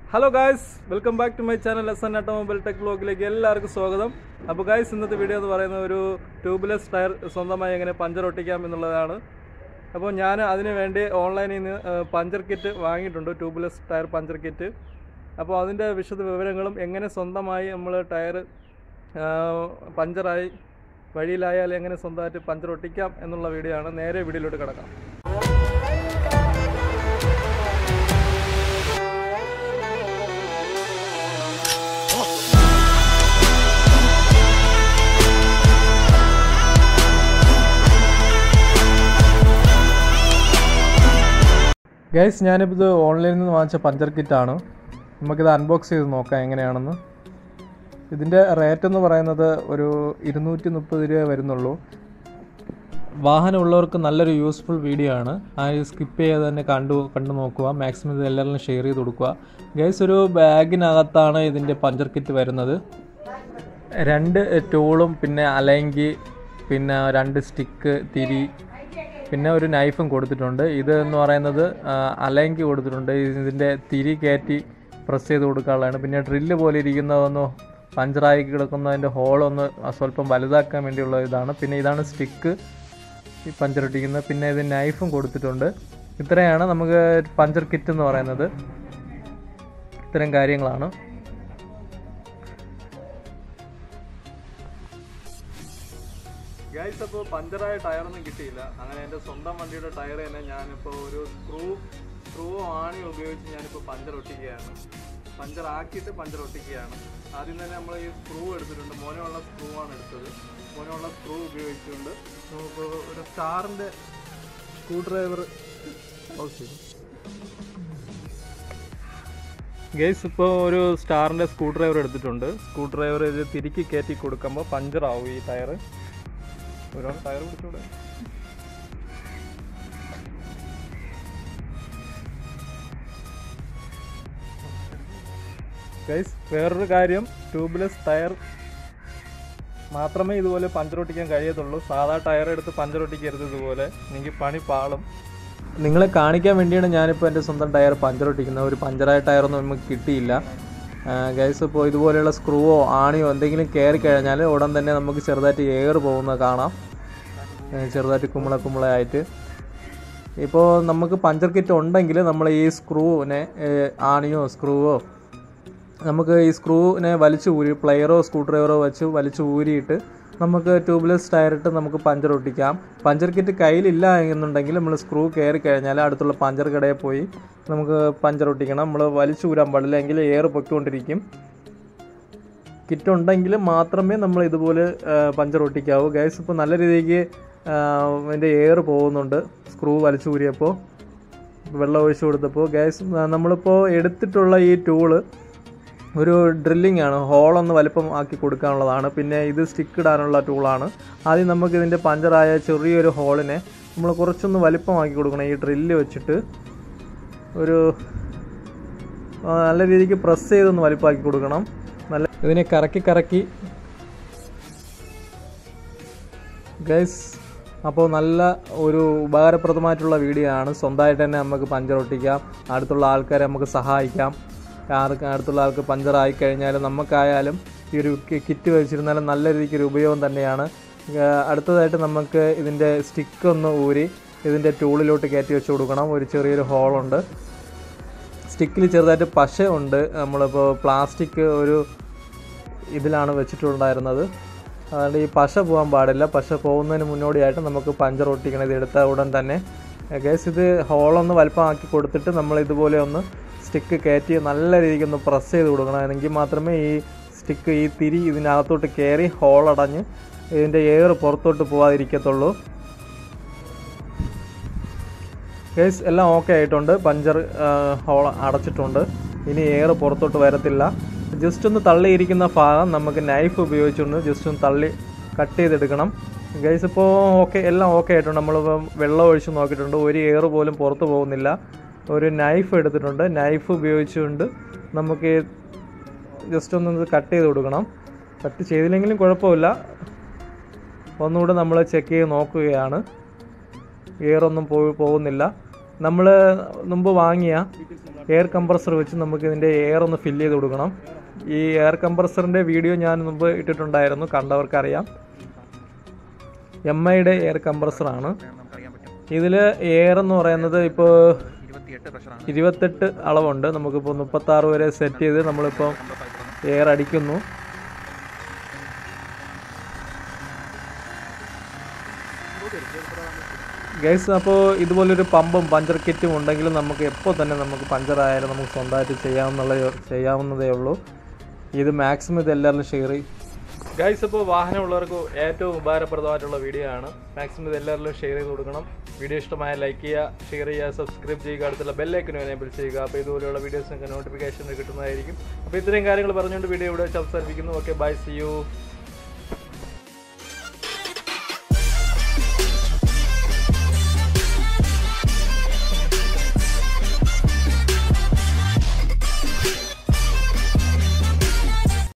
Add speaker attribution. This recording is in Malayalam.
Speaker 1: hello guys welcome back to my channel S N automobile tech ബ്ലോഗിലേക്ക് എല്ലാവർക്കും സ്വാഗതം അപ്പോൾ ഗായ്സ് ഇന്നത്തെ വീഡിയോ എന്ന് പറയുന്നത് ഒരു ട്യൂബ്ലെസ് ടയർ സ്വന്തമായി എങ്ങനെ പഞ്ചർ ഒട്ടിക്കാം എന്നുള്ളതാണ് അപ്പോൾ ഞാൻ അതിന് വേണ്ടി ഓൺലൈനിൽ നിന്ന് പഞ്ചർ കിറ്റ് വാങ്ങിയിട്ടുണ്ട് ട്യൂബ്ലെസ് ടയർ പഞ്ചർ കിറ്റ് അപ്പോൾ അതിൻ്റെ വിശദ വിവരങ്ങളും എങ്ങനെ സ്വന്തമായി നമ്മൾ ടയർ പഞ്ചറായി വഴിയിലായാൽ എങ്ങനെ സ്വന്തമായിട്ട് പഞ്ചർ ഒട്ടിക്കാം എന്നുള്ള വീഡിയോ ആണ് നേരെ വീഡിയോയിലോട്ട് കിടക്കാം ഗൈസ് ഞാനിപ്പോൾ ഇത് ഓൺലൈനിൽ നിന്ന് വാങ്ങിച്ച പഞ്ചർ കിറ്റാണ് നമുക്കിത് അൺബോക്സ് ചെയ്ത് നോക്കാം എങ്ങനെയാണെന്ന് ഇതിൻ്റെ റേറ്റ് എന്ന് പറയുന്നത് ഒരു ഇരുന്നൂറ്റി മുപ്പത് രൂപ വരുന്നുള്ളൂ വാഹനമുള്ളവർക്ക് നല്ലൊരു യൂസ്ഫുൾ വീഡിയോ ആണ് ആ സ്കിപ്പ് ചെയ്യാതെ തന്നെ കണ്ടു കണ്ടു നോക്കുക മാക്സിമം ഇത് എല്ലാവരും ഷെയർ ചെയ്ത് കൊടുക്കുക ഗൈസ് ഒരു ബാഗിനകത്താണ് ഇതിൻ്റെ പഞ്ചർ കിറ്റ് വരുന്നത് രണ്ട് ടൂളും പിന്നെ അലങ്കി പിന്നെ രണ്ട് സ്റ്റിക്ക് തിരി പിന്നെ ഒരു നൈഫും കൊടുത്തിട്ടുണ്ട് ഇത് എന്ന് പറയുന്നത് അലങ്കി കൊടുത്തിട്ടുണ്ട് ഇതിൻ്റെ തിരി കയറ്റി പ്രസ് ചെയ്ത് കൊടുക്കാനുള്ളതാണ് പിന്നെ ഡ്രില്ല് പോലെ ഇരിക്കുന്നതൊന്ന് പഞ്ചറായി കിടക്കുന്നതിൻ്റെ ഹോളൊന്ന് സ്വല്പം വലുതാക്കാൻ വേണ്ടിയുള്ള ഇതാണ് പിന്നെ ഇതാണ് സ്റ്റിക്ക് ഈ പഞ്ചർ ഒട്ടിക്കുന്നത് പിന്നെ ഇത് നൈഫും കൊടുത്തിട്ടുണ്ട് ഇത്രയാണ് നമുക്ക് പഞ്ചർ കിറ്റ് എന്ന് പറയുന്നത് ഇത്തരം കാര്യങ്ങളാണ് ഗൈസ് അപ്പോൾ പഞ്ചറായ ടയറൊന്നും കിട്ടിയില്ല അങ്ങനെ എൻ്റെ സ്വന്തം വണ്ടിയുടെ ടയർ തന്നെ ഞാനിപ്പോൾ ഒരു സ്ക്രൂ സ്ക്രൂ ആണി ഉപയോഗിച്ച് ഞാനിപ്പോൾ പഞ്ചർ ഒട്ടിക്കുകയാണ് പഞ്ചർ ആക്കിയിട്ട് പഞ്ചർ ഒട്ടിക്കുകയാണ് ആദ്യം തന്നെ നമ്മൾ ഈ സ്ക്രൂ എടുത്തിട്ടുണ്ട് മോനമുള്ള സ്ക്രൂ ആണ് എടുത്തത് മോനമുള്ള സ്ക്രൂ ഉപയോഗിച്ചുകൊണ്ട് നമുക്ക് ഒരു സ്റ്റാറിൻ്റെ സ്ക്രൂ ഡ്രൈവർ യൂസ് ചെയ്തു ഗേസ് ഇപ്പോൾ ഒരു സ്റ്റാറിൻ്റെ സ്ക്രൂ ഡ്രൈവർ എടുത്തിട്ടുണ്ട് സ്ക്രൂ ഡ്രൈവർ ഇത് തിരിക്കി കയറ്റി കൊടുക്കുമ്പോൾ പഞ്ചറാവും ഈ ടയർ ഒരാൾ ടയർ പിടിച്ചൂടെ ഗൈസ് വേറൊരു കാര്യം ട്യൂബ്ലെസ് ടയർ മാത്രമേ ഇതുപോലെ പഞ്ചറൊട്ടിക്കാൻ കഴിയത്തുള്ളൂ സാധാ ടയർ എടുത്ത് പഞ്ചറൊട്ടിക്കരുത് ഇതുപോലെ എനിക്ക് പണി പാളും നിങ്ങളെ കാണിക്കാൻ വേണ്ടിയാണ് ഞാനിപ്പോൾ എൻ്റെ സ്വന്തം ടയർ പഞ്ചറൊട്ടിക്കുന്നത് ഒരു പഞ്ചറായ ടയറൊന്നും നമുക്ക് കിട്ടിയില്ല ഗൈസ് ഇപ്പോൾ ഇതുപോലെയുള്ള സ്ക്രൂവോ ആണിയോ എന്തെങ്കിലും കയറി കഴിഞ്ഞാൽ ഉടൻ തന്നെ നമുക്ക് ചെറുതായിട്ട് എയർ പോകുന്നത് കാണാം ചെറുതായിട്ട് കുമ്പള കുമ്പളയായിട്ട് ഇപ്പോൾ നമുക്ക് പഞ്ചർ കിറ്റ് ഉണ്ടെങ്കിൽ നമ്മൾ ഈ സ്ക്രൂവിനെ ആണിയോ സ്ക്രൂവോ നമുക്ക് ഈ സ്ക്രൂവിനെ വലിച്ചു ഊരി പ്ലെയറോ സ്ക്രൂ ഡ്രൈവറോ വെച്ച് വലിച്ചു ഊരിയിട്ട് നമുക്ക് ട്യൂബ്ലെസ് ടയറിട്ട് നമുക്ക് പഞ്ചർ ഒട്ടിക്കാം പഞ്ചർ കിറ്റ് കയ്യിലില്ല എന്നുണ്ടെങ്കിൽ നമ്മൾ സ്ക്രൂ കയറി കഴിഞ്ഞാൽ അടുത്തുള്ള പഞ്ചർ കടയിൽ പോയി നമുക്ക് പഞ്ചർ ഒട്ടിക്കണം നമ്മൾ വലിച്ചു ഊരാൻ പാടില്ല എങ്കിൽ എയർ പൊയ്ക്കൊണ്ടിരിക്കും കിറ്റ് ഉണ്ടെങ്കിൽ മാത്രമേ നമ്മൾ ഇതുപോലെ പഞ്ചർ ഒട്ടിക്കാവൂ ഗ്യാസ് ഇപ്പോൾ നല്ല രീതിക്ക് അതിൻ്റെ എയർ പോകുന്നുണ്ട് സ്ക്രൂ വലിച്ചു ഊരിയപ്പോൾ വെള്ളം ഒഴിച്ചു കൊടുത്തപ്പോൾ ഗ്യാസ് നമ്മളിപ്പോൾ എടുത്തിട്ടുള്ള ഈ ടൂള് ഒരു ഡ്രില്ലിംഗ് ആണ് ഹോളൊന്ന് വലിപ്പം ആക്കി കൊടുക്കാനുള്ളതാണ് പിന്നെ ഇത് സ്റ്റിക്ക് ഇടാനുള്ള ടൂളാണ് ആദ്യം നമുക്ക് ഇതിൻ്റെ പഞ്ചറായ ചെറിയൊരു ഹോളിനെ നമ്മൾ കുറച്ചൊന്ന് വലിപ്പമാക്കി കൊടുക്കണം ഈ ഡ്രില്ല് വെച്ചിട്ട് ഒരു നല്ല രീതിക്ക് പ്രസ് ചെയ്തൊന്ന് വലിപ്പമാക്കി കൊടുക്കണം നല്ല ഇതിനെ കറക്കി കറക്കി ഗൈസ് അപ്പോൾ നല്ല ഒരു ഉപകാരപ്രദമായിട്ടുള്ള വീഡിയോ ആണ് സ്വന്തമായിട്ട് തന്നെ നമുക്ക് പഞ്ചർ ഒട്ടിക്കാം അടുത്തുള്ള ആൾക്കാരെ നമുക്ക് സഹായിക്കാം ആർക്ക് അടുത്തുള്ള ആൾക്ക് പഞ്ചറായി കഴിഞ്ഞാൽ നമുക്കായാലും ഈ ഒരു കിറ്റ് വെച്ചിരുന്നാലും നല്ല രീതിക്ക് ഒരു ഉപയോഗം തന്നെയാണ് അടുത്തതായിട്ട് നമുക്ക് ഇതിൻ്റെ സ്റ്റിക്ക് ഒന്ന് ഊരി ഇതിൻ്റെ ടൂളിലോട്ട് കയറ്റി വെച്ച് കൊടുക്കണം ഒരു ചെറിയൊരു ഹോളുണ്ട് സ്റ്റിക്കിൽ ചെറുതായിട്ട് പശ ഉണ്ട് നമ്മളിപ്പോൾ പ്ലാസ്റ്റിക് ഒരു ഇതിലാണ് വെച്ചിട്ടുണ്ടായിരുന്നത് അതുകൊണ്ട് ഈ പശ പോകാൻ പാടില്ല പശ പോകുന്നതിന് മുന്നോടിയായിട്ട് നമുക്ക് പഞ്ചർ ഒട്ടിക്കണം ഇത് എടുത്ത ഉടൻ തന്നെ ഗേസ് ഇത് ഹോളൊന്ന് വലിപ്പമാക്കി കൊടുത്തിട്ട് നമ്മൾ ഇതുപോലെ ഒന്ന് സ്റ്റിക്ക് കയറ്റി നല്ല രീതിക്ക് ഒന്ന് പ്രസ് ചെയ്ത് കൊടുക്കണം എങ്കിൽ മാത്രമേ ഈ സ്റ്റിക്ക് ഈ തിരി ഇതിനകത്തോട്ട് കയറി ഹോളടഞ്ഞ് ഇതിൻ്റെ എയർ പുറത്തോട്ട് പോകാതിരിക്കത്തുള്ളൂ കേസ് എല്ലാം ഓക്കെ ആയിട്ടുണ്ട് പഞ്ചർ ഹോൾ അടച്ചിട്ടുണ്ട് ഇനി എയർ പുറത്തോട്ട് വരത്തില്ല ജസ്റ്റ് ഒന്ന് തള്ളിയിരിക്കുന്ന ഭാഗം നമുക്ക് നൈഫ് ഉപയോഗിച്ചുകൊണ്ട് ജസ്റ്റ് ഒന്ന് തള്ളി കട്ട് ചെയ്തെടുക്കണം ഗൈസ് ഇപ്പോൾ ഓക്കെ എല്ലാം ഓക്കെ ആയിട്ടുണ്ട് നമ്മളിപ്പം വെള്ളം ഒഴിച്ച് നോക്കിയിട്ടുണ്ട് ഒരു എയർ പോലും പുറത്ത് പോകുന്നില്ല ഒരു നൈഫ് എടുത്തിട്ടുണ്ട് നൈഫ് ഉപയോഗിച്ചുകൊണ്ട് നമുക്ക് ജസ്റ്റ് ഒന്ന് കട്ട് ചെയ്ത് കൊടുക്കണം കട്ട് ചെയ്തില്ലെങ്കിലും കുഴപ്പമില്ല ഒന്നുകൂടെ നമ്മൾ ചെക്ക് ചെയ്ത് നോക്കുകയാണ് എയറൊന്നും പോയി പോകുന്നില്ല നമ്മൾ മുമ്പ് വാങ്ങിയ എയർ കംപ്രസർ വെച്ച് നമുക്ക് ഇതിൻ്റെ എയർ ഒന്ന് ഫില്ല് ചെയ്ത് കൊടുക്കണം ഈ എയർ കംപ്രസറിൻ്റെ വീഡിയോ ഞാൻ മുമ്പ് ഇട്ടിട്ടുണ്ടായിരുന്നു കണ്ടവർക്കറിയാം എം ഐയുടെ എയർ കംപ്രസറാണ്
Speaker 2: നമുക്കറിയാൻ പറ്റും
Speaker 1: ഇതിൽ എയർ എന്ന് പറയുന്നത് ഇപ്പോൾ
Speaker 2: ഇരുപത്തിയെട്ട് പ്രഷറാണ്
Speaker 1: ഇരുപത്തെട്ട് അളവുണ്ട് നമുക്കിപ്പോൾ മുപ്പത്താറ് വരെ സെറ്റ് ചെയ്ത് നമ്മളിപ്പോൾ എയർ അടിക്കുന്നു ഗൈസ് അപ്പോൾ ഇതുപോലൊരു പമ്പും പഞ്ചർ കിറ്റും ഉണ്ടെങ്കിൽ നമുക്ക് എപ്പോൾ തന്നെ നമുക്ക് പഞ്ചർ ആയാലും നമുക്ക് സ്വന്തമായിട്ട് ചെയ്യാവുന്നുള്ള ചെയ്യാവുന്നതേ ഉള്ളൂ ഇത് മാക്സിമം ഇത് എല്ലാവരും ഷെയർ ചെയ്യും ഗൈസ് ഇപ്പോൾ വാഹനമുള്ളവർക്ക് ഏറ്റവും ഉപകാരപ്രദമായിട്ടുള്ള വീഡിയോ ആണ് മാക്സിമം ഇത് എല്ലാവരിലും ഷെയർ ചെയ്ത് കൊടുക്കണം വീഡിയോ ഇഷ്ടമായ ലൈക്ക് ചെയ്യുക ഷെയർ ചെയ്യുക സബ്സ്ക്രൈബ് ചെയ്യുക അടുത്തുള്ള ബെല്ലൈക്കനും എനേബിൾ ചെയ്യുക അപ്പോൾ ഇതുപോലെയുള്ള വീഡിയോസ് നിങ്ങൾക്ക് നോട്ടിഫിക്കേഷൻ കിട്ടുന്നതായിരിക്കും അപ്പോൾ ഇത്രയും കാര്യങ്ങൾ പറഞ്ഞുകൊണ്ട് വീഡിയോ ഇവിടെ വെച്ച് അവസാനിപ്പിക്കുന്നു ഓക്കെ ബൈ സി യു